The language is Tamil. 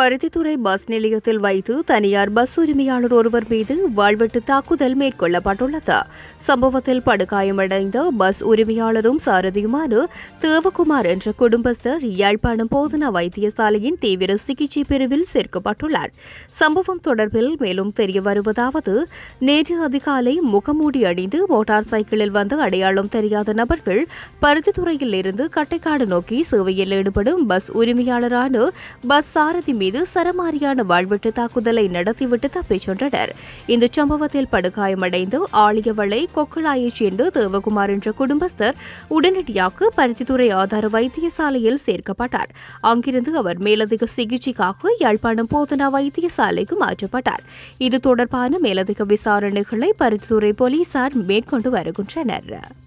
பருத்தித்துறை பஸ் நிலையத்தில் வைத்து தனியார் பஸ் உரிமையாளர் ஒருவர் மீது வாழ்வெட்டு தாக்குதல் மேற்கொள்ளப்பட்டுள்ளது சம்பவத்தில் படுகாயமடைந்த பஸ் உரிமையாளரும் சாரதியுமான தேவகுமார் என்ற குடும்பஸ்தர் யாழ்ப்பாணம் போதனா வைத்தியசாலையின் தீவிர சிகிச்சை பிரிவில் சேர்க்கப்பட்டுள்ளார் சம்பவம் தொடர்பில் மேலும் தெரிய வருவதாவது நேற்று அதிகாலை முகமூடி அணிந்து மோட்டார் சைக்கிளில் வந்த அடையாளம் தெரியாத நபர்கள் பருத்தித்துறையில் இருந்து கட்டைக்காடு நோக்கி சேவையில் ஈடுபடும் பஸ் உரிமையாளரான பஸ் சாரதி மீது சரமாரியான வாழ்வெட்டு தாக்குதலை நடத்திவிட்டு தப்பிச் சென்றனர் இந்த சம்பவத்தில் படுகாயமடைந்து ஆழியவளை கொக்குளாயைச் சேர்ந்த தேவகுமார் என்ற குடும்பஸ்தர் உடனடியாக பருத்தித்துறை ஆதார வைத்தியசாலையில் சேர்க்கப்பட்டார் அங்கிருந்து அவர் மேலதிக சிகிச்சைக்காக யாழ்ப்பாணம் போதனா வைத்தியசாலைக்கு மாற்றப்பட்டார் இது தொடர்பான மேலதிக விசாரணைகளை பருத்தித்துறை போலீசார் மேற்கொண்டு வருகின்றனர்